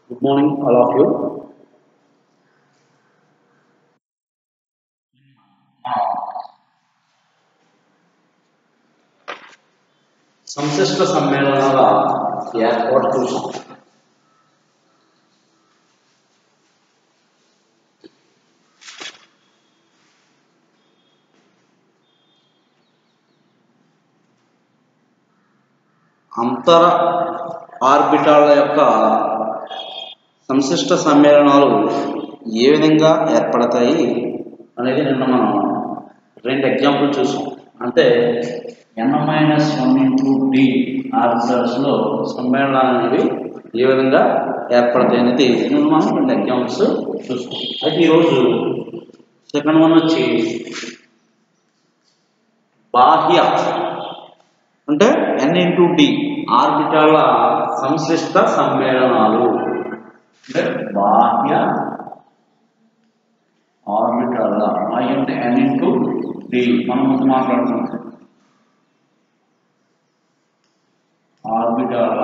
Good morning, all of you. సంశిష్ట సమ్మేళనాల ఏర్పాటు చూసాం అంతర ఆర్బిటాల యొక్క సంశిష్ట సమ్మేళనాలు ఏ విధంగా ఏర్పడతాయి అనేది నిన్న మనం రెండు ఎగ్జాంపుల్ చూసాం అంటే n minus one into d ఆర్బిటల్స్లో సమ్మేళనాలు అనేవి ఏ విధంగా ఏర్పడతాయి అనేది నిన్న మనం రెండు ఎగ్జాంపుల్స్ చూసాం అయితే ఈరోజు సెకండ్ వన్ వచ్చి బాహ్య అంటే ఎన్ ఇంటూ డి ఆర్బిటాల సంశ్లిష్ట సమ్మేళనాలు అంటే బాహ్య ఆర్బిటాల ఐ అంటే ఎన్ ఇంటూ డి మనం ముందు మాట్లాడుతున్నాం ఆర్బిటాల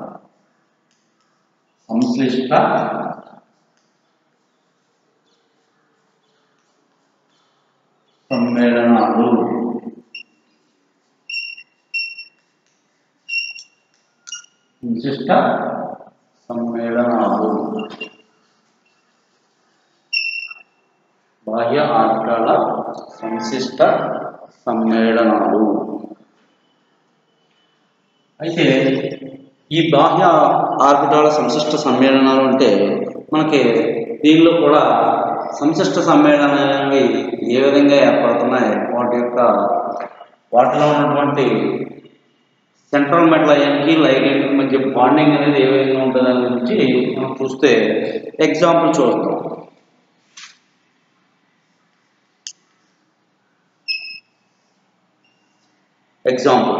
సంశ్లిష్ట సమ్మేళనాలు విశిష్ట సమ్మేళనాలు బాహ్య ఆర్గాల సంశిష్ట సమ్మేళనాలు అయితే ఈ బాహ్య ఆర్బిటాల సంశిష్ట సమ్మేళనాలు అంటే మనకి దీనిలో కూడా సంశిష్ట సమ్మేళనాలు అనేవి ఏ విధంగా ఏర్పడుతున్నాయి వాటి యొక్క వాటిలో ఉన్నటువంటి సెంట్రల్ మెటల్ అయానికి లైగెండ్ మధ్య బాండింగ్ అనేది ఏ విధంగా ఉంటుంది దాని గురించి మనం చూస్తే ఎగ్జాంపుల్ చూద్దాం ఎగ్జాంపుల్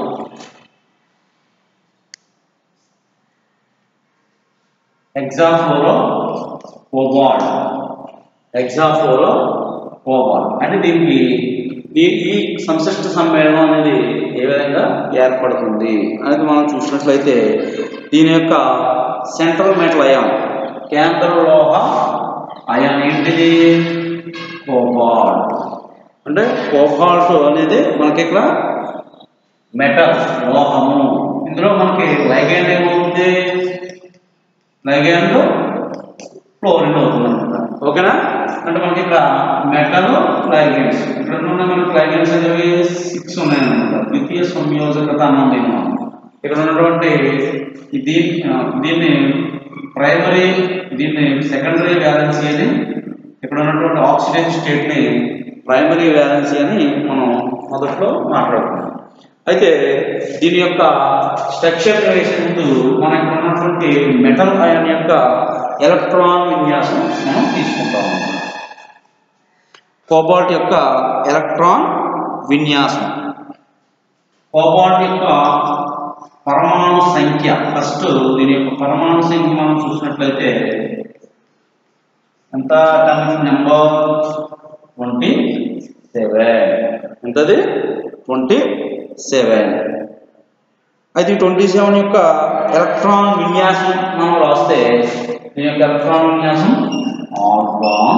ఎగ్జాంపుల్లో కోబాల్ ఎగ్జాంపుల్లో కోబాల్ అంటే దీనికి ఈ ఈ సంశిష్ట సమ్మేళనం అనేది ఏ విధంగా ఏర్పడుతుంది అనేది మనం చూసినట్లయితే దీని యొక్క సెంట్రల్ మెటల్ అయాన్ కేంద్ర లోహ అయాన్ ఏంటిది కోబాల్ట్ అంటే కోబాల్ట్ అనేది మనకి ఇక్కడ మెటల్ లోహము ఇందులో మనకి లైగెండ్ ఏమవుతుంది లైగెండ్ ఫ్లోరిన్ అవుతుంది అనమాట ఓకేనా అంటే మనకి ఇక్కడ మెటల్ లైగెండ్స్ ఇక్కడ ఉన్న మనకి లైగెండ్స్ అనేవి సిక్స్ ఉన్నాయన్నమాట ద్వితీయ సంయోజకత అన్నది మనం ఇక్కడ ఉన్నటువంటి ఈ దీన్ని దీన్ని ప్రైమరీ దీన్ని సెకండరీ వ్యాలెన్సీ అని ఇక్కడ ఉన్నటువంటి ఆక్సిడెంట్ స్టేట్ ని ప్రైమరీ వ్యాలెన్సీ అని మనం మొదట్లో మాట్లాడుకున్నాం అయితే దీని యొక్క స్ట్రక్చర్ వేసే ముందు మన ఇక్కడ ఉన్నటువంటి మెటల్ అయాన్ యొక్క ఎలక్ట్రాన్ విన్యాసం మనం తీసుకుంటాం కోబాల్ట్ యొక్క ఎలక్ట్రాన్ విన్యాసం కోబాల్ట్ యొక్క పరమాణు సంఖ్య ఫస్ట్ దీని యొక్క పరమాణు సంఖ్య మనం చూసినట్లయితే ఎంత అటామిక్ నెంబర్ ట్వంటీ సెవెన్ ఎంతది ట్వంటీ సెవెన్ అయితే ట్వంటీ సెవెన్ యొక్క ఎలక్ట్రాన్ విన్యాసం మనం రాస్తే దీని యొక్క ఎలక్ట్రాన్ విన్యాసం ఆర్గాన్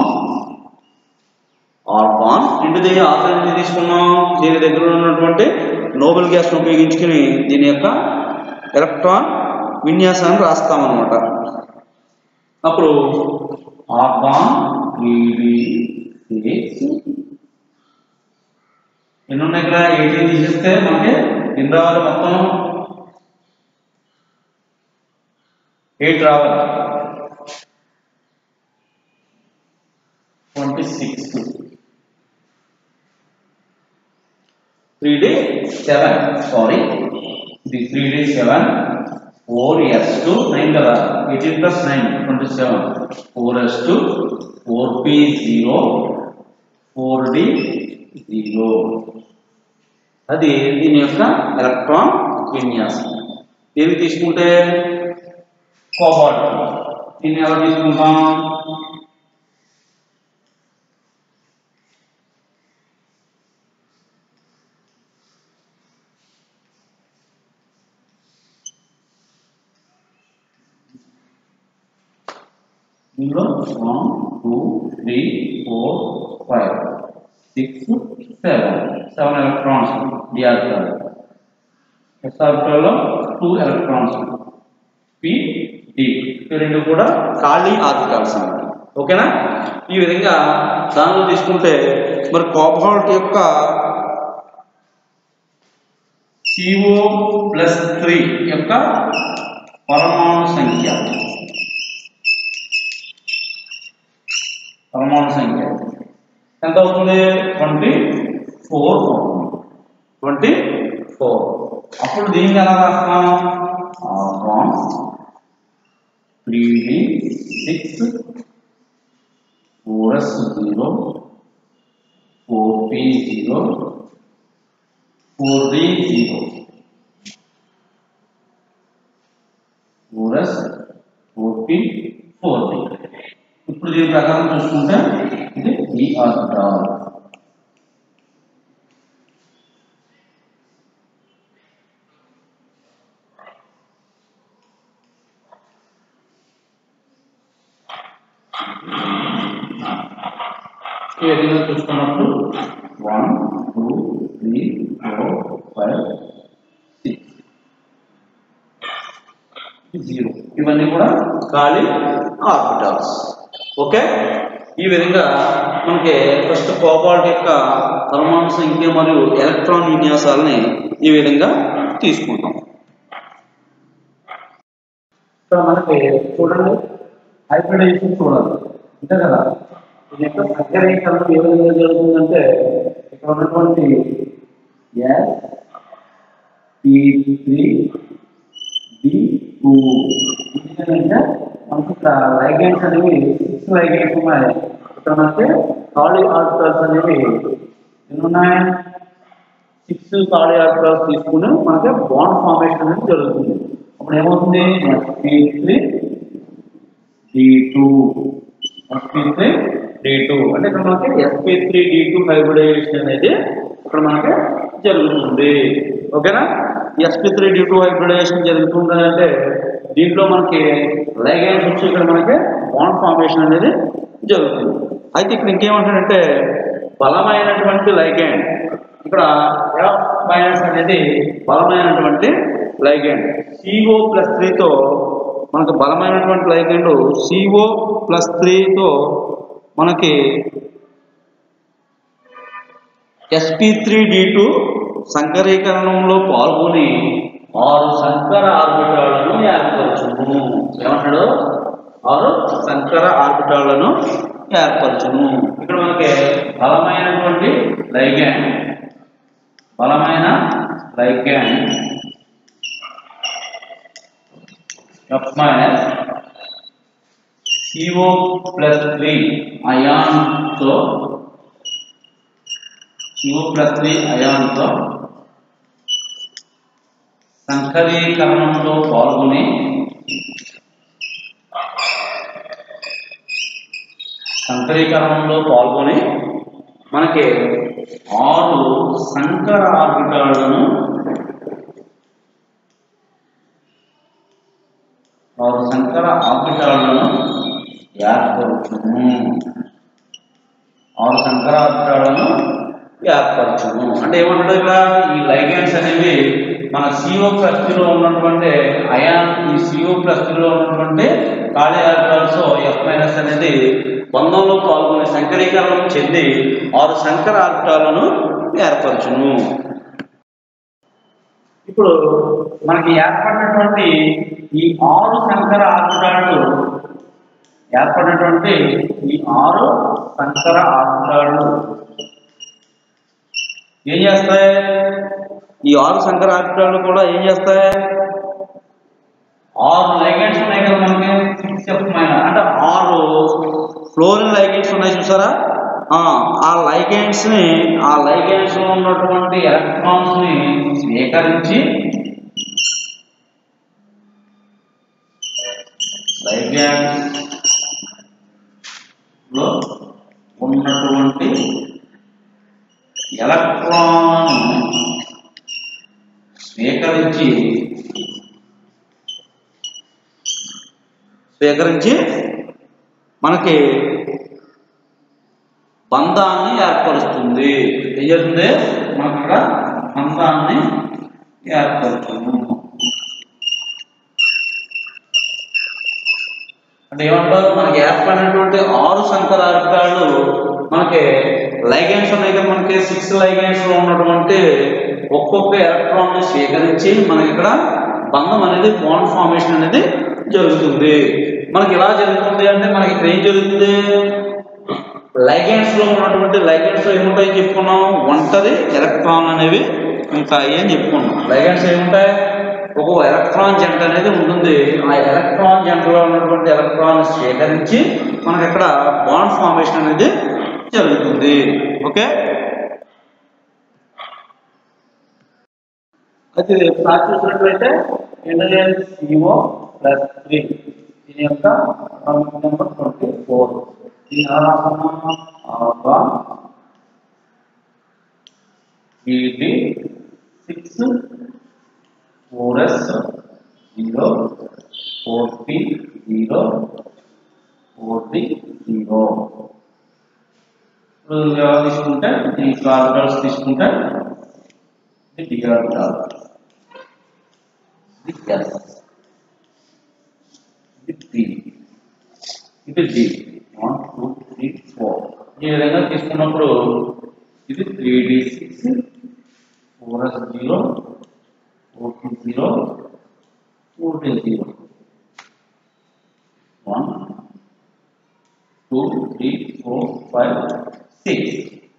ఆర్గాన్ ఇంటిది ఆధారం తీసుకున్నాం దీని దగ్గర ఉన్నటువంటి నోబెల్ గ్యాస్ను ఉపయోగించుకుని దీని యొక్క ఎలక్ట్రాన్ విన్యాసాన్ని రాస్తామన్నమాట అప్పుడు ఆర్గాన్ ఎన్ని ఉన్నాయి ఇక్కడ ఎయిటీన్ తీసేస్తే మనకి ఎన్ని రావాలి మొత్తం ఎయిట్ రావాలి twenty six three d seven sorry ఇది three d seven four s two nine కదా eighteen plus nine twenty seven four s two four p zero four d zero అది దీని యొక్క ఎలక్ట్రాన్ విన్యాసం దీన్ని తీసుకుంటే కోబాల్ట్ దీన్ని ఎలా తీసుకుంటాం ఇందులో one two three four five six seven seven electrons d orbital s ఆర్బిటాల్లో టూ ఎలక్ట్రాన్స్ పి డి ఈ రెండు కూడా ఖాళీ ఆర్బిటాల్స్ అన్నమాట ఓకేనా ఈ విధంగా దానిలో తీసుకుంటే మరి కోబాల్ట్ యొక్క సిఓ ప్లస్ త్రీ యొక్క పరమాణు సంఖ్య పరమాణు సంఖ్య ఎంత అవుతుంది ట్వంటీ ఫోర్ అవుతుంది ట్వంటీ ఫోర్ అప్పుడు దీన్ని ఎలా రాస్తాం one three d six four s zero four p zero four d zero four s four p four d ఇప్పుడు దీని ప్రకారం చూసుకుంటే ఇది ఈ ఆర్బిటాల్ ఈ విధంగా చూసుకున్నప్పుడు one two three four five six zero ఇవన్నీ కూడా ఖాళీ ఆర్బిటాల్స్ ఓకే ఈ విధంగా మనకి ఫస్ట్ కోబాల్ట్ యొక్క పరమాణు సంఖ్య మరియు ఎలక్ట్రాన్ విన్యాసాలని ఈ విధంగా తీసుకుంటాం ఇక్కడ మనకి చూడండి హైబ్రిడైజేషన్ చూడాలి అంతే కదా ఇది యొక్క సంకరీకరణ ఏ విధంగా జరుగుతుందంటే ఇక్కడ ఉన్నటువంటి s p three d two ఎందుకంటే మనకి ఇక్కడ లైగెండ్స్ అనేవి సిక్స్ లైగెండ్స్ ఉన్నాయి ఇక్కడ మనకి ఖాళీ ఆర్టికల్స్ అనేవి ఎన్ని ఉన్నాయి సిక్స్ ఖాళీ ఆర్టికల్స్ తీసుకుని మనకి బాండ్ ఫార్మేషన్ అనేది జరుగుతుంది అప్పుడు ఏమవుతుంది s p three d two s p three d two అంటే ఇక్కడ మనకి s p three d two hybridization అనేది ఇక్కడ మనకి జరుగుతుంది ఓకేనా s p three d two hybridization జరుగుతుంది అంటే దీంట్లో మనకి లైగెండ్స్ వచ్చి ఇక్కడ మనకి బాండ్ ఫార్మేషన్ అనేది జరుగుతుంది అయితే ఇక్కడ ఇంకేమంటాడంటే బలమైనటువంటి లైగెండ్ ఇక్కడ ఎఫ్ మైనస్ అనేది బలమైనటువంటి లైగెండ్ సిఓ ప్లస్ త్రీతో మనకు బలమైనటువంటి లైగెండ్ సిఓ ప్లస్ త్రీతో మనకి ఎస్పీ త్రీ డి టూ సంకరీకరణంలో పాల్గొని ఆరు సంకర ఆర్బిటాలను ఏర్పరచును ఏమంటాడు ఆరు సంకర ఆర్బిటాలను ఏర్పరచును ఇక్కడ మనకి బలమైనటువంటి లైగ్యాండ్ బలమైన ligand F minus C O plus three అయాన్తో సిఓ ప్లస్ త్రీ అయాన్తో సంకరీకరణంలో పాల్గొని సంకరీకరణంలో పాల్గొని మనకి ఆరు సంకర ఆర్బిటాలను ఆరు సంకర ఆర్బిటాలను ఏర్పరచును ఆరు సంకర ఆర్బిటాలను ఏర్పరచును అంటే ఏమంటాడు ఇక్కడ ఈ లైగెండ్స్ అనేవి మన సిఓ ప్లస్లో ఉన్నటువంటి అయాన్ ఈ సిఓ ప్లస్లో ఉన్నటువంటి ఖాళీ ఆర్బిటాల్స్ ఎఫ్ మైనస్ అనేది బంధంలో పాల్గొని సంకరీకరణం చెంది ఆరు సంకర ఆర్బిటాలను ఏర్పరచును ఇప్పుడు మనకి ఏర్పడినటువంటి ఈ ఆరు సంకర ఆర్బిటాలు ఏర్పడినటువంటి ఈ ఆరు సంకర ఆర్బిటాలు ఏం చేస్తాయి ఈ ఆరు సంకర ఆర్బిటాలు కూడా ఏం చేస్తాయి ఆరు లైగెండ్స్ ఉన్నాయి కదా మనకి సిక్స్ ఎఫ్ మైనస్ అంటే ఆరు ఫ్లోరిన్ లైగెండ్స్ ఉన్నాయి చూసారా ఆ, ఆ లైగెండ్స్ ని ఆ లైగెండ్స్ లో ఉన్నటువంటి ఎలక్ట్రాన్స్ ని స్వీకరించి లైగెండ్స్ లో ఉన్నటువంటి ఎలక్ట్రాన్ స్వీకరించి స్వీకరించి మనకి బంధాన్ని ఏర్పరుస్తుంది ఏం చేస్తుంది మనకు ఇక్కడ బంధాన్ని ఏర్పరుస్తుంది అంటే ఏమంటారు మనకి ఏర్పడినటువంటి ఆరు సంకరార్థాలు మనకి లైగెన్స్ ఉన్నాయి కదా మనకి సిక్స్ లైగెన్స్ లో ఉన్నటువంటి ఒక్కొక్క ఎలక్ట్రాన్ ని స్వీకరించి మనకి ఇక్కడ బంధం అనేది బాండ్ ఫార్మేషన్ అనేది జరుగుతుంది మనకి ఎలా జరుగుతుంది అంటే మనకి ఇక్కడ ఏం జరుగుతుంది లైగెన్స్ లో ఉన్నటువంటి లైగెన్స్ లో ఏముంటాయి చెప్పుకున్నాం ఒంటరి ఎలక్ట్రాన్ అనేవి ఉంటాయి అని చెప్పుకున్నాం లైగెన్స్ ఏముంటాయి ఒక ఎలక్ట్రాన్ జంట అనేది ఉంటుంది ఆ ఎలక్ట్రాన్ జంటలో ఉన్నటువంటి ఎలక్ట్రాన్ స్వీకరించి మనకి అక్కడ బాండ్ ఫార్మేషన్ అనేది జరుగుతుంది ఓకే అయితే ప్లాట్ చూసినట్లయితే ఏంటంటే సిఓ ప్లస్ త్రీ దీని యొక్క అటామిక్ నెంబర్ ట్వంటీ ఫోర్ దీని ఎలా రాస్తున్నాం ఆల్ఫా బీటీ six four s zero four p zero four d zero ఇప్పుడు ఎలా తీసుకుంటే ఈ ఆర్డర్స్ తీసుకుంటే ఇది డి ఆర్డర్ ఇది ఎస్ ఇది డి ఇది d one two three four ఈ విధంగా తీసుకున్నప్పుడు ఇది three d six four s zero four zero four zero one two three four five six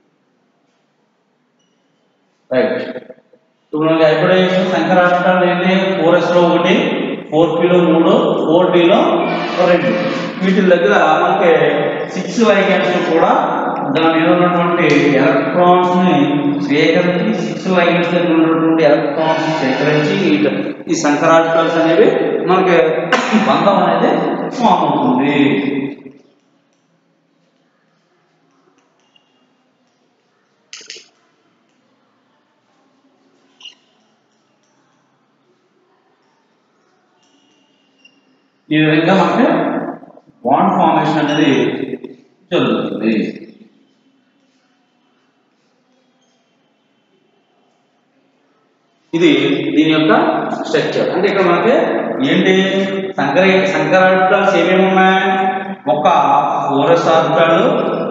right ఇప్పుడు మనకి హైబ్రిడైజేషన్ సంకరాష్ట్రాలు ఏంటి ఫోర్ ఎస్లో ఒకటి ఫోర్ పిలో మూడు ఫోర్ డిలో రెండు వీటి దగ్గర మనకి సిక్స్ లైగెండ్స్ కూడా దాని మీద ఉన్నటువంటి ఎలక్ట్రాన్స్ ని స్వీకరించి సిక్స్ లైగెండ్స్ దగ్గర ఉన్నటువంటి ఎలక్ట్రాన్స్ సేకరించి ఈ- ఈ సంకరాష్ట్రాల్స్ అనేవి మనకి బంధం అనేది ఫామ్ అవుతుంది ఈ విధంగా మనకి బాండ్ ఫార్మేషన్ అనేది జరుగుతుంది ఇది దీని యొక్క స్ట్రక్చర్ అంటే ఇక్కడ మనకి ఏంటి సంకర సంకరార్థాలు ఏమేమి ఉన్నాయి ఒక ఫోరస్ ఆర్టాలు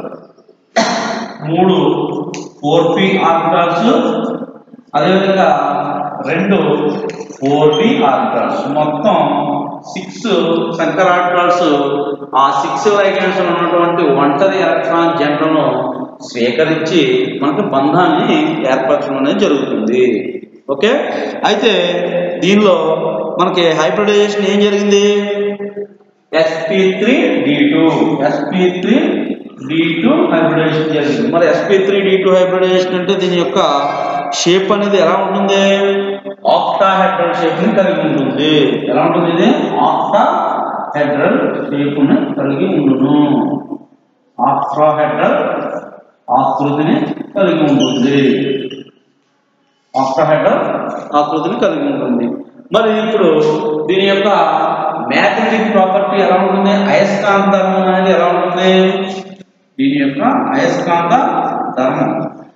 మూడు ఫోర్ పి ఆర్టాల్స్ అదేవిధంగా రెండు ఫోర్ డి ఆర్టాల్స్ మొత్తం సిక్స్ సంకర ఆర్టాల్స్ ఆ సిక్స్ లైగెండ్స్ ఉన్నటువంటి ఒంటరి ఎలక్ట్రాన్ జంటను స్వీకరించి మనకు బంధాన్ని ఏర్పరచడం అనేది జరుగుతుంది ఓకే అయితే దీనిలో మనకి హైబ్రిడైజేషన్ ఏం జరిగింది s p three d two s p three d two hybridization జరిగింది మరి s p three d two hybridization అంటే దీని యొక్క షేప్ అనేది ఎలా ఉంటుంది ఆక్టా హెడ్రల్ షేప్ ని కలిగి ఉంటుంది ఎలా ఉంటుంది ఇది ఆక్టా హెడ్రల్ షేప్ ని కలిగి ఉండును ఆక్టా హెడ్రల్ ఆకృతిని కలిగి ఉంటుంది ఆక్టాహెడ్రల్ ఆకృతిని కలిగి ఉంటుంది మరి ఇప్పుడు దీని యొక్క మ్యాగ్నెటిక్ ప్రాపర్టీ ఎలా ఉంటుంది అయస్కాంత ధర్మం అనేది ఎలా ఉంటుంది దీని యొక్క అయస్కాంత ధర్మం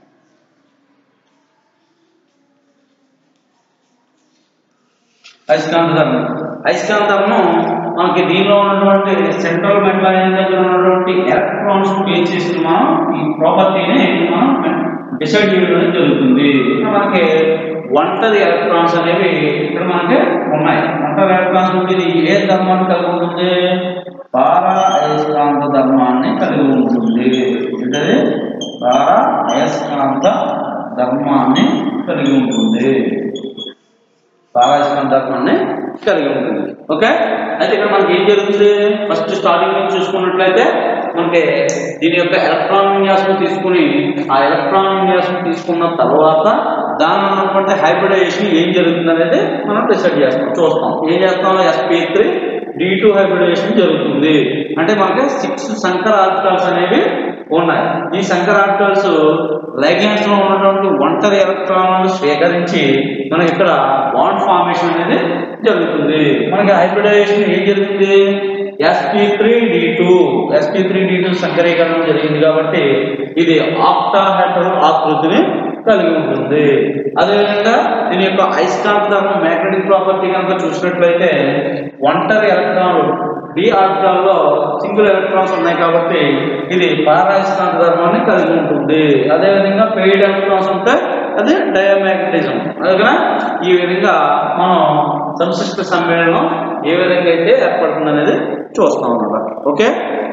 అయస్కాంత ధర్మం అయస్కాంత ధర్మం మనకి దీనిలో ఉన్నటువంటి సెంట్రల్ మెట్లాయిన్ దగ్గర ఉన్నటువంటి ఎలక్ట్రాన్స్ ప్లే చేసిన మనం ఈ ప్రాపర్టీని మనం డిసైడ్ చేయడం అనేది జరుగుతుంది ఇక్కడ మనకి ఒంటరి ఎలక్ట్రాన్స్ అనేవి ఇక్కడ మనకి ఉన్నాయి ఒంటరి ఎలక్ట్రాన్స్ నుండి ఇది ఏ ధర్మాన్ని కలిగి ఉంటుంది పారా అయస్కాంత ధర్మాన్ని కలిగి ఉంటుంది ఏంటది పారా అయస్కాంత ధర్మాన్ని కలిగి ఉంటుంది పారాయస్కాంత ధర్మాన్ని కలిగి ఉంటుంది ఓకే అయితే ఇక్కడ మనకి ఏం జరుగుతుంది ఫస్ట్ స్టార్టింగ్ నుంచి చూసుకున్నట్లయితే మనకి దీని యొక్క ఎలక్ట్రాన్ విన్యాసం తీసుకుని ఆ ఎలక్ట్రాన్ విన్యాసం తీసుకున్న తర్వాత దానిలో ఉన్నటువంటి హైబ్రిడైజేషన్ ఏం జరుగుతుంది అనేది మనం డిసైడ్ చేస్తాం చూస్తాం ఏం చేస్తాం s p three d two hybridization జరుగుతుంది అంటే మనకి సిక్స్ సంకర ఆర్టికల్స్ అనేవి ఉన్నాయి ఈ సంకర ఆర్టికల్స్ లైగెండ్స్ లో ఉన్నటువంటి ఒంటరి ఎలక్ట్రాన్లను స్వీకరించి మనకి ఇక్కడ బాండ్ ఫార్మేషన్ అనేది జరుగుతుంది మనకి హైబ్రిడైజేషన్ ఏం జరుగుతుంది s p three d two s p three d two సంకరీకరణం జరిగింది కాబట్టి ఇది ఆక్టాహెడ్రల్ ఆకృతిని కలిగి ఉంటుంది అదేవిధంగా దీని యొక్క అయస్కాంత ధర్మం మ్యాగ్నెటిక్ ప్రాపర్టీ కనుక చూసినట్లయితే ఒంటరి ఎలక్ట్రాన్లు డి ఆర్బిటాల్లో సింగిల్ ఎలక్ట్రాన్స్ ఉన్నాయి కాబట్టి ఇది పారాయస్కాంత ధర్మాన్ని కలిగి ఉంటుంది అదేవిధంగా పెయిడ్ ఎలక్ట్రాన్స్ ఉంటే అది డయామాగ్నటిజం అందుకన ఈ విధంగా మనం సంశిష్ట సమ్మేళనం ఏ విధంగా అయితే ఏర్పడుతుంది అనేది చూస్తాం అన్నమాట ఓకే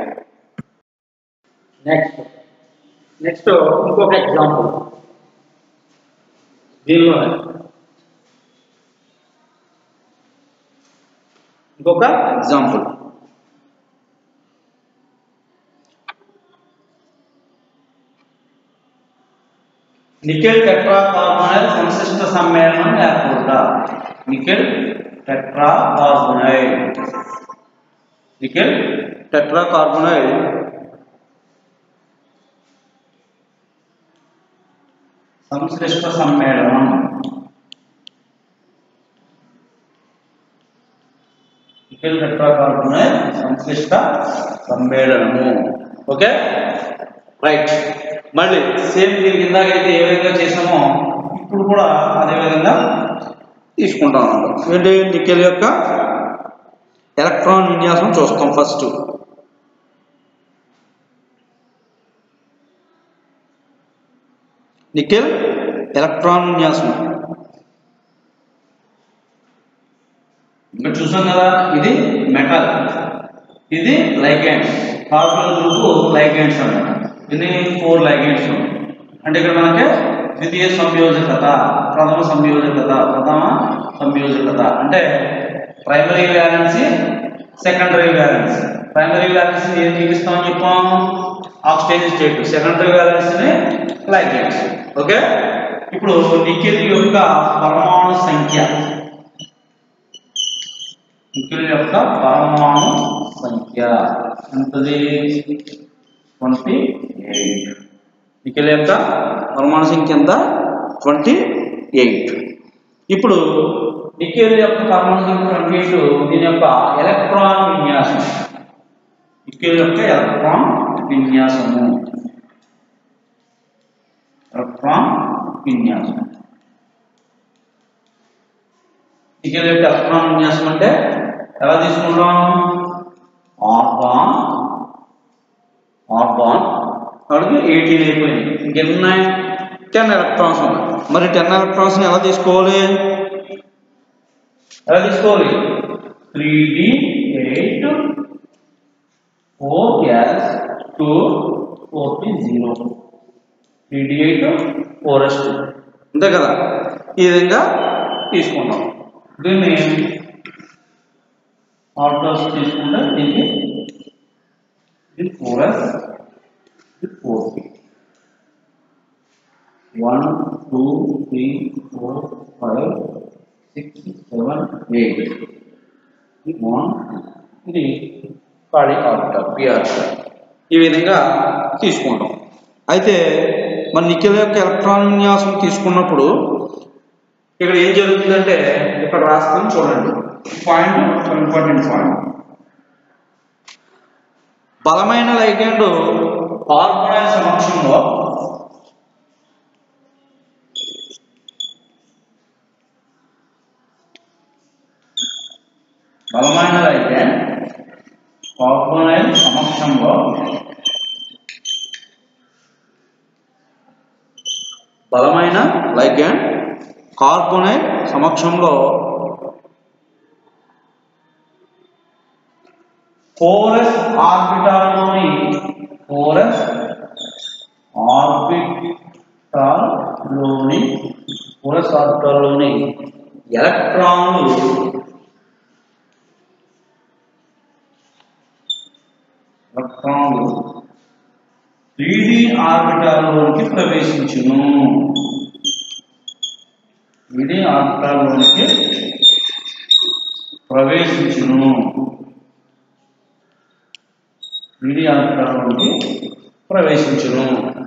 నెక్స్ట్ నెక్స్ట్ ఇంకొక ఎగ్జాంపుల్ దీనిలోనే ఇంకొక ఎగ్జాంపుల్ నికెల్ టెట్రా కార్బోనైల్ సంశిష్ట సమ్మేళనం ఏర్పడుట nickel tetra carbonyl nickel tetra carbonyl సంశ్లిష్ట సమ్మేళనం నికెల్ టెట్రా కార్బోనైల్ సంశ్లిష్ట సమ్మేళనము ఓకే రైట్ మళ్ళీ సేమ్ దీనికి ఇందాకైతే ఏ విధంగా చేసామో ఇప్పుడు కూడా అదే విధంగా తీసుకుంటాం అన్నమాట ఏంటి నికెల్ యొక్క ఎలక్ట్రాన్ విన్యాసం చూస్తాం ఫస్ట్ నికెల్ ఎలక్ట్రాన్ విన్యాసం ఇక్కడ చూసాం కదా ఇది మెటల్ ఇది లైగెండ్స్ కార్బన్ గ్రూప్ లైగెండ్స్ అన్నమాట ఇది ఫోర్ లైగెండ్స్ అంటే ఇక్కడ మనకి ద్వితీయ సంయోజకత ప్రథమ సంయోజకత ప్రథమ సంయోజకత అంటే primary valency secondary valency primary valency ఏం చూపిస్తామని చెప్పాం ఆక్సిజన్ స్టేట్ సెకండరీ వ్యాలెన్సీని లైగెండ్స్ ఓకే ఇప్పుడు నికెల్ యొక్క పరమాణు సంఖ్య నికెల్ యొక్క పరమాణు సంఖ్య ఎంతది ట్వంటీ ఎయిట్ నికెల్ యొక్క పరమాణు సంఖ్య ఎంత ట్వంటీ ఎయిట్ ఇప్పుడు నికెల్ యొక్క పరమాణు సంఖ్య ట్వంటీ ఎయిట్ దీని యొక్క ఎలక్ట్రాన్ విన్యాసం నికెల్ యొక్క ఎలక్ట్రాన్ విన్యాసము ఎలక్ట్రాన్ విన్యాసం నికెల్ యొక్క ఎలక్ట్రాన్ విన్యాసం అంటే ఎలా తీసుకుంటాం ఆర్గాన్ ఆర్గాన్ వాడికి ఎయిటీన్ అయిపోయింది ఇంకెన్ని ఉన్నాయి టెన్ ఎలక్ట్రాన్స్ ఉన్నాయి మరి టెన్ ఎలక్ట్రాన్స్ ఎలా తీసుకోవాలి ఎలా తీసుకోవాలి three d eight four gas two four p zero three d eight four s two అంతే కదా ఈ విధంగా తీసుకుంటాం దీన్ని ఆర్డర్స్ తీసుకుంటే దీనికి ఇది ఫోర్ ఎస్ ఇది four p one two three four five six seven eight ఇది వన్ ఇది ఖాళీ ఆర్డర్ పిఆర్ ఈ విధంగా తీసుకుంటాం అయితే మన నికెల్ యొక్క ఎలక్ట్రాన్ విన్యాసం తీసుకున్నప్పుడు ఇక్కడ ఏం జరుగుతుందంటే ఇక్కడ రాస్తాను చూడండి పాయింట్ ఇంపార్టెంట్ పాయింట్ బలమైన లైగెండ్ కార్బోనైల్ సమక్షంలో బలమైన లైగెండ్ కార్బోనైల్ సమక్షంలో బలమైన లైగెండ్ కార్బోనైల్ సమక్షంలో ఫోరస్ ఆర్బిటాల్లోని ఫోరస్ ఆర్బిటాల్లోని ఫోరస్ ఆర్బిటాల్లోని ఎలక్ట్రాన్లు ఎలక్ట్రాన్లు త్రీడీ ఆర్బిటాల్లోనికి ప్రవేశించును త్రీడీ ఆర్బిటాల్లోనికి ప్రవేశించును త్రీడీ ఆర్బిటాల్లోనికి ప్రవేశించును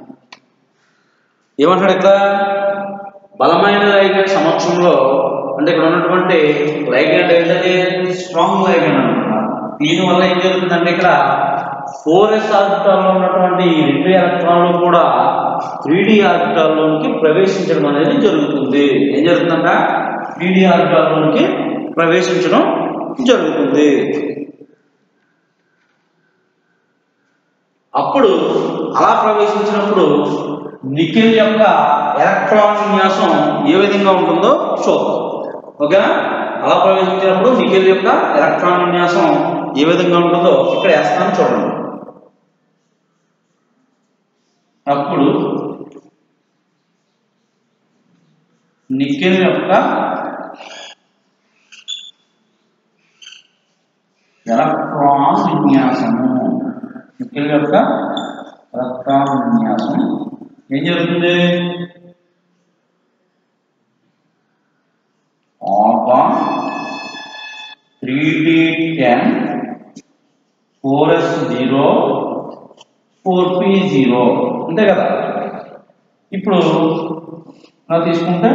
ఏమంటాడు ఇక్కడ బలమైన లైగెండ్ సమక్షంలో అంటే ఇక్కడ ఉన్నటువంటి లైగెండ్ ఏంటంటే స్ట్రాంగ్ లైగెండ్ అనమాట దీని వల్ల ఏం జరుగుతుందంటే ఇక్కడ ఫోర్ ఎస్ ఆర్బిటాల్లో ఉన్నటువంటి ఈ రెండు ఎలక్ట్రాన్లు కూడా త్రీ డి ఆర్బిటాల్లోనికి ప్రవేశించడం అనేది జరుగుతుంది ఏం జరుగుతుందంట త్రీ డి ఆర్బిటాల్లోనికి ప్రవేశించడం జరుగుతుంది అప్పుడు అలా ప్రవేశించినప్పుడు నికెల్ యొక్క ఎలక్ట్రాన్ విన్యాసం ఏ విధంగా ఉంటుందో చూద్దాం ఓకేనా అలా ప్రవేశించినప్పుడు నికెల్ యొక్క ఎలక్ట్రాన్ విన్యాసం ఏ విధంగా ఉంటుందో ఇక్కడ వేస్తాను చూడండి అప్పుడు నికెల్ యొక్క ఎలక్ట్రాన్ విన్యాసము నికెల్ యొక్క ఎలక్ట్రాన్ విన్యాసం ఏం జరుగుతుంది argon three d ten four s zero four p zero అంతే కదా ఇప్పుడు అలా తీసుకుంటే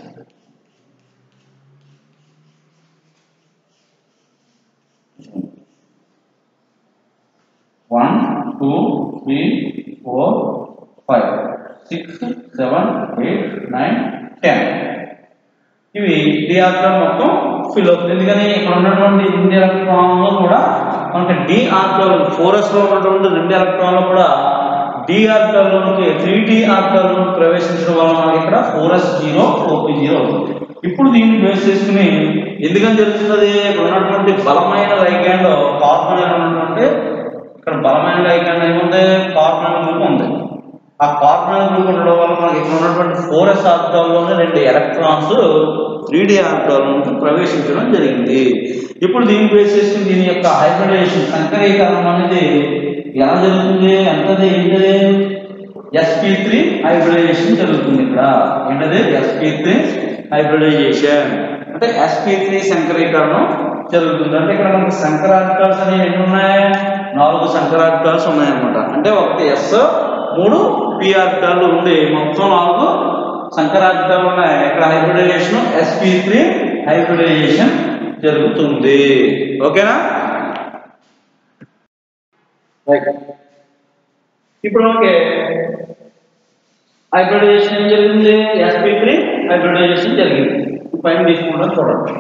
one two three four five six seven eight nine ten ఇవి డి ఆర్బిటాల్ మొత్తం ఫిల్ అవుతుంది ఎందుకని ఇక్కడ ఉన్నటువంటి రెండు ఎలక్ట్రాన్లు కూడా మనకి డి ఆర్బిటాల్ ఫోర్ ఎస్ లో ఉన్నటువంటి రెండు ఎలక్ట్రాన్లు కూడా డి ఆర్బిటాల్ లోనికి త్రీ డి ఆర్బిటాల్ లోకి ప్రవేశించడం వల్ల మనకి ఇక్కడ four s zero four p zero అవుతుంది ఇప్పుడు దీన్ని బేస్ చేసుకుని ఎందుకని జరుగుతున్నది ఇక్కడ ఉన్నటువంటి బలమైన లైకాండ్ కార్బన్ ఉన్నటువంటి ఇక్కడ బలమైన లైకాండ్ ఏముంది కార్బన్ గ్రూప్ ఉంది ఆ కార్బన్ గ్రూప్ ఉండడం వల్ల మనకి ఇక్కడ ఉన్నటువంటి ఫోర్ ఎస్ ఆర్బిటాల్లోనే రెండు ఎలక్ట్రాన్స్ త్రీ డి ఆర్బిటాల్లోకి ప్రవేశించడం జరిగింది ఇప్పుడు దీన్ని బేస్ చేసుకుని దీని యొక్క హైబ్రిడైజేషన్ సంకరీకరణం అనేది ఎలా జరుగుతుంది ఎంతది ఏంటది ఎస్పీ త్రీ హైబ్రిడైజేషన్ జరుగుతుంది ఇక్కడ ఏంటది ఎస్పీ త్రీ హైబ్రిడైజేషన్ అంటే ఎస్పీ త్రీ సంకరీకరణం జరుగుతుంది అంటే ఇక్కడ మనకి సంకరార్టాల్స్ అనేవి ఎన్ని ఉన్నాయి నాలుగు సంకరార్టాల్స్ ఉన్నాయన్నమాట అంటే ఒకటి ఎస్ మూడు పి ఆర్టాలు ఉండి మొత్తం నాలుగు సంకరార్టాలు ఉన్నాయి ఇక్కడ హైబ్రిడైజేషన్ ఎస్పీ త్రీ హైబ్రిడైజేషన్ జరుగుతుంది ఓకేనా రైట్ ఇప్పుడు మనకి హైబ్రిడైజేషన్ ఏం జరిగింది ఎస్పీ త్రీ హైబ్రిడైజేషన్ జరిగింది ఈ పైన తీసుకుంటాం చూడండి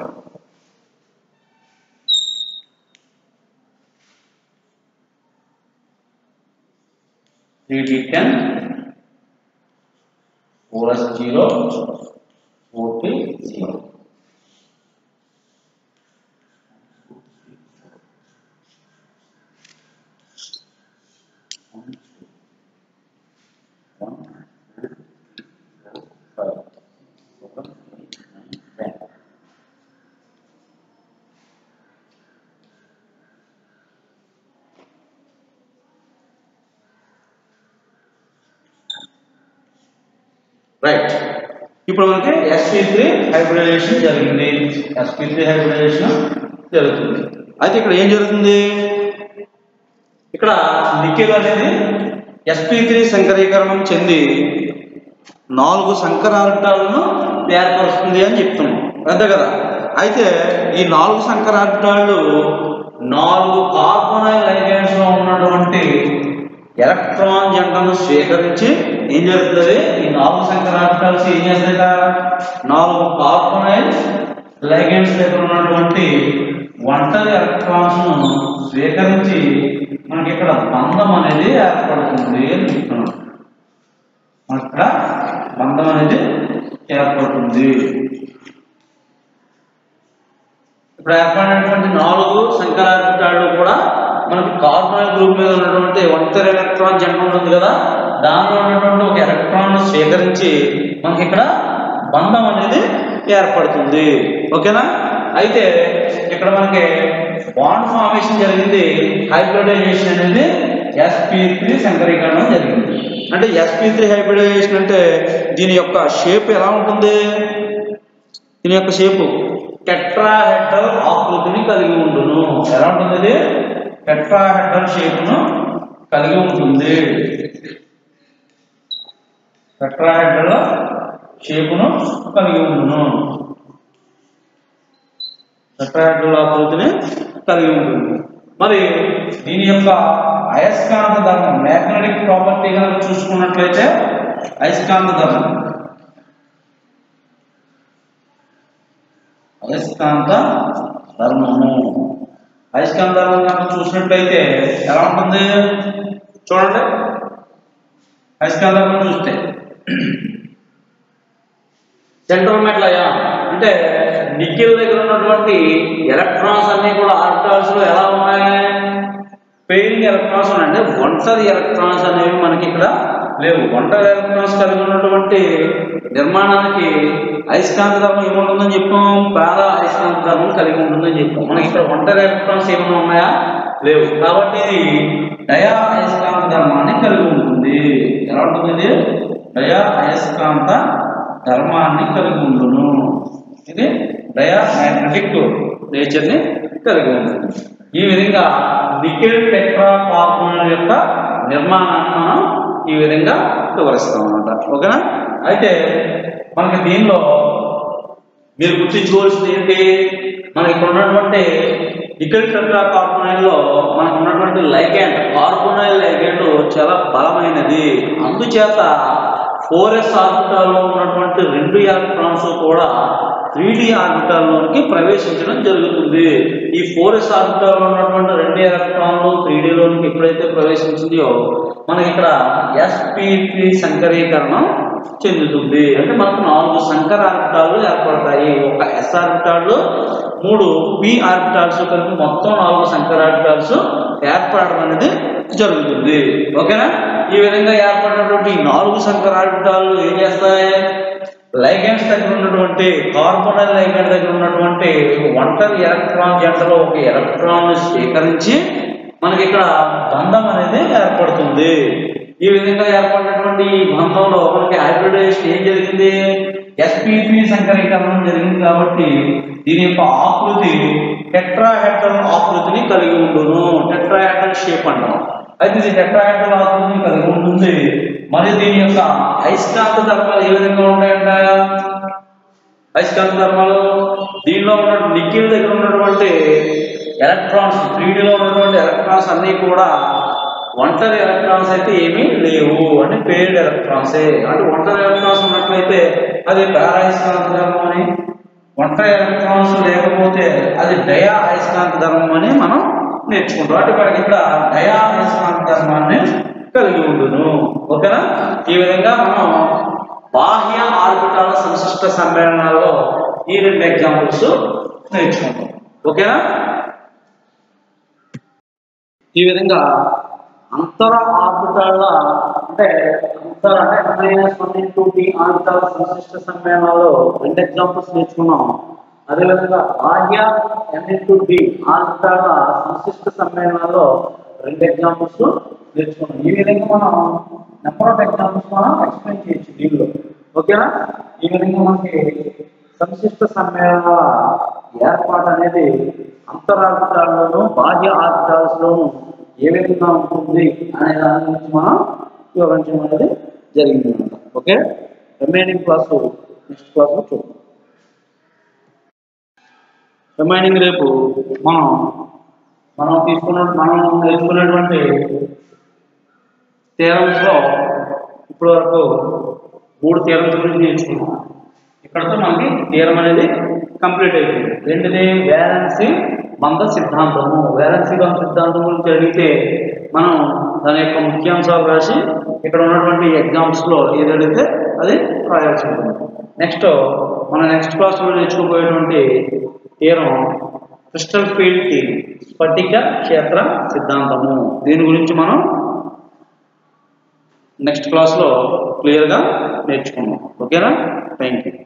three d ten four s zero four t zero right ఇప్పుడు మనకి ఎస్పీ త్రీ హైబ్రిడైజేషన్ జరిగింది ఎస్పీ త్రీ హైబ్రిడైజేషన్ జరుగుతుంది అయితే ఇక్కడ ఏం జరుగుతుంది ఇక్కడ నికెల్ అనేది ఎస్పీ త్రీ సంకరీకరణం చెంది నాలుగు సంకరార్టాలను ఏర్పరుస్తుంది అని చెప్తున్నాం అంతే కదా అయితే ఈ నాలుగు సంకరార్టాలు నాలుగు కార్బోనైల్ లైగెండ్స్ లో ఉన్నటువంటి ఎలక్ట్రాన్ జంటను స్వీకరించి ఏం జరుగుతుంది ఈ నాలుగు సంకరార్టాల్స్ ఏం చేస్తాయి నాలుగు కార్బోనైల్ లైగెండ్స్ దగ్గర ఉన్నటువంటి ఒంటరి ఎలక్ట్రాన్స్ ను స్వీకరించి మనకి ఇక్కడ బంధం అనేది ఏర్పడుతుంది అని చెప్తున్నాం మనకి ఇక్కడ బంధం అనేది ఏర్పడుతుంది ఇప్పుడు ఏర్పడినటువంటి నాలుగు సంకరార్పితాలు కూడా మనకి కార్బన్ గ్రూప్ మీద ఉన్నటువంటి ఒంటరి ఎలక్ట్రాన్ జంట ఉంటుంది కదా దానిలో ఉన్నటువంటి ఒక ఎలక్ట్రాన్ స్వీకరించి మనకి ఇక్కడ బంధం అనేది ఏర్పడుతుంది ఓకేనా అయితే ఇక్కడ మనకి బాండ్ ఫార్మేషన్ జరిగింది హైబ్రిడైజేషన్ అనేది ఎస్పీ త్రీ సంకరీకరణం జరిగింది అంటే ఎస్పీ త్రీ హైబ్రిడైజేషన్ అంటే దీని యొక్క షేప్ ఎలా ఉంటుంది దీని యొక్క షేపు టెట్రాహెడ్రల్ ఆకృతిని కలిగి ఉండును ఎలా ఉంటుంది ఇది టెట్రాహెడ్రల్ షేపును కలిగి ఉంటుంది టెట్రాహెడ్రల్ షేపును కలిగి ఉండును టెట్రాహెడ్రల్ ఆకృతిని కలిగి ఉంటుంది మరి దీని యొక్క అయస్కాంత ధర్మం మ్యాగ్నెటిక్ ప్రాపర్టీ కనుక చూసుకున్నట్లయితే అయస్కాంత ధర్మం అయస్కాంత ధర్మము అయస్కాంత ధర్మం కనుక చూసినట్లయితే ఎలా ఉంటుంది చూడండి అయస్కాంత ధర్మం చూస్తే సెంట్రల్ మెటల్ అయాన్ అంటే నికెల్ దగ్గర ఉన్నటువంటి ఎలక్ట్రాన్స్ అన్ని కూడా ఆర్టాల్స్ లో ఎలా ఉన్నాయి పెయిరింగ్ ఎలక్ట్రాన్స్ ఉన్నాయి అంటే ఒంటరి ఎలక్ట్రాన్స్ అనేవి మనకి ఇక్కడ లేవు ఒంటరి ఎలక్ట్రాన్స్ కలిగి ఉన్నటువంటి నిర్మాణానికి అయస్కాంత ధర్మం ఏముంటుందని చెప్పాం పారా అయస్కాంత ధర్మం కలిగి ఉంటుందని చెప్పాం మనకి ఇక్కడ ఒంటరి ఎలక్ట్రాన్స్ ఏమైనా ఉన్నాయా లేవు కాబట్టి ఇది డయా అయస్కాంత ధర్మాన్ని కలిగి ఉంటుంది ఎలా ఉంటుంది ఇది డయా అయస్కాంత ధర్మాన్ని కలిగి ఉండును ఇది డయామాగ్నెటిక్ నేచర్ ని కలిగి ఉంటుంది ఈ విధంగా నికెల్ టెట్రా కార్బోనేట్ యొక్క నిర్మాణాన్ని మనం ఈ విధంగా వివరిస్తాం అన్నమాట ఓకేనా అయితే మనకి దీనిలో మీరు గుర్తించుకోవాల్సింది ఏంటి మనకి ఇక్కడ ఉన్నటువంటి నికెల్ టెట్రా కార్బోనైల్ లో మనకు ఉన్నటువంటి లైగెండ్ కార్బోనైల్ లైగెండ్ చాలా బలమైనది అందుచేత ఫోర్ ఎస్ ఆర్బిటాల్లో ఉన్నటువంటి రెండు ఎలక్ట్రాన్స్ కూడా త్రీ డి ఆర్బిటాల్లోకి ప్రవేశించడం జరుగుతుంది ఈ ఫోర్ ఎస్ ఆర్బిటాల్లో ఉన్నటువంటి రెండు ఎలక్ట్రాన్లు త్రీ లోనికి ఎప్పుడైతే ప్రవేశించిందో మనకి ఇక్కడ ఎస్పీ సంకరీకరణం చెందుతుంది అంటే మనకు నాలుగు సంకర ఆర్బిటాలు ఏర్పడతాయి ఒక ఎస్ ఆర్బిటాలు మూడు పి ఆర్బిటాల్స్ కలిపి మొత్తం నాలుగు సంకర ఆర్బిటాల్స్ ఏర్పడడం అనేది జరుగుతుంది ఓకేనా ఈ విధంగా ఏర్పడినటువంటి ఈ నాలుగు సంకర ఆర్బిటాలు ఏం చేస్తాయి లైగెండ్స్ దగ్గర ఉన్నటువంటి కార్బోనల్ లైగెండ్ దగ్గర ఉన్నటువంటి ఒంటరి ఎలక్ట్రాన్ జంటలో ఒక ఎలక్ట్రాన్ స్వీకరించి మనకి ఇక్కడ బంధం అనేది ఏర్పడుతుంది ఈ విధంగా ఏర్పడినటువంటి ఈ బంధంలో మనకి హైబ్రిడైజేషన్ ఏం జరిగింది ఎస్పీ సంకరీకరణం జరిగింది కాబట్టి దీని యొక్క ఆకృతి టెట్రాహెడ్రల్ ఆకృతిని కలిగి ఉండును టెట్రాహెడ్రల్ షేప్ అంటాం అయితే ఇది టెట్రాహెడ్రల్ ఆకృతిని కలిగి ఉంటుంది మరియు దీని యొక్క అయస్కాంత ధర్మాలు ఏ విధంగా ఉంటాయంట అయస్కాంత ధర్మాలు దీనిలో ఉన్న నిక్కిల్ దగ్గర ఉన్నటువంటి ఎలక్ట్రాన్స్ త్రీడీలో ఉన్నటువంటి ఎలక్ట్రాన్స్ అన్నీ కూడా ఒంటరి ఎలక్ట్రాన్స్ అయితే ఏమీ లేవు అంటే పేర్డ్ ఎలక్ట్రాన్సే అంటే ఒంటరి ఎలక్ట్రాన్స్ ఉన్నట్లయితే అది పారాయస్కాంత ధర్మం అని ఒంటరి ఎలక్ట్రాన్స్ లేకపోతే అది డయా అయస్కాంత ధర్మం అని మనం నేర్చుకుంటాం అంటే మనకి ఇక్కడ డయా అయస్కాంత ధర్మాన్ని కలిగి ఉండును ఓకేనా ఈ విధంగా మనం బాహ్య ఆర్బిటాల సంశిష్ట సమ్మేళనాల్లో ఈ రెండు ఎగ్జాంపుల్స్ నేర్చుకుంటాం ఓకేనా ఈ విధంగా అంతర ఆర్బిటాల అంటే అంతర అంటే మైనస్ వన్ ఇంటూ టీ ఆర్బిటాల సంశిష్ట సమ్మేళనాల్లో రెండు ఎగ్జాంపుల్స్ నేర్చుకున్నాం అదేవిధంగా బాహ్య ఎన్ ఇంటూ డి ఆర్బిటాల సంశిష్ట సమ్మేళనాల్లో రెండు ఎగ్జాంపుల్స్ నేర్చుకున్నాం ఈ విధంగా మనం నెంబర్ ఆఫ్ ఎగ్జాంపుల్స్ మనం ఎక్స్ప్లెయిన్ చేయొచ్చు దీనిలో ఓకేనా ఈ విధంగా మనకి సంశిష్ట సమ్మేళనాల ఏర్పాటు అనేది అంతరార్బిటాల్లోనూ బాహ్య ఆర్బిటాల్స్లోనూ ఏ విధంగా ఉంటుంది అనే దాని గురించి మనం వివరించడం అనేది జరిగింది అనమాట ఓకే రిమైనింగ్ క్లాస్ నెక్స్ట్ క్లాస్లో చూద్దాం రిమైనింగ్ రేపు మనం మనం తీసుకున్న మనం నేర్చుకున్నటువంటి థియరమ్స్ లో ఇప్పటి వరకు మూడు థియరమ్స్ గురించి నేర్చుకున్నాం ఇక్కడతో మనకి థియరం అనేది కంప్లీట్ అయిపోయింది ఏంటిది వ్యాలెన్సీ బంధ సిద్ధాంతము వ్యాలెన్సీ బంధ సిద్ధాంతం గురించి అడిగితే మనం దాని యొక్క ముఖ్యాంశాలు రాసి ఇక్కడ ఉన్నటువంటి ఎగ్జామ్స్ లో ఏది అడిగితే అది రాయాల్సి ఉంటుంది నెక్స్ట్ మన నెక్స్ట్ క్లాస్లో నేర్చుకోబోయేటువంటి థియరం క్రిస్టల్ ఫీల్డ్ థియరీ స్ఫటిక క్షేత్ర సిద్ధాంతము దీని గురించి మనం నెక్స్ట్ క్లాస్లో క్లియర్గా నేర్చుకున్నాం ఓకేనా థ్యాంక్ యూ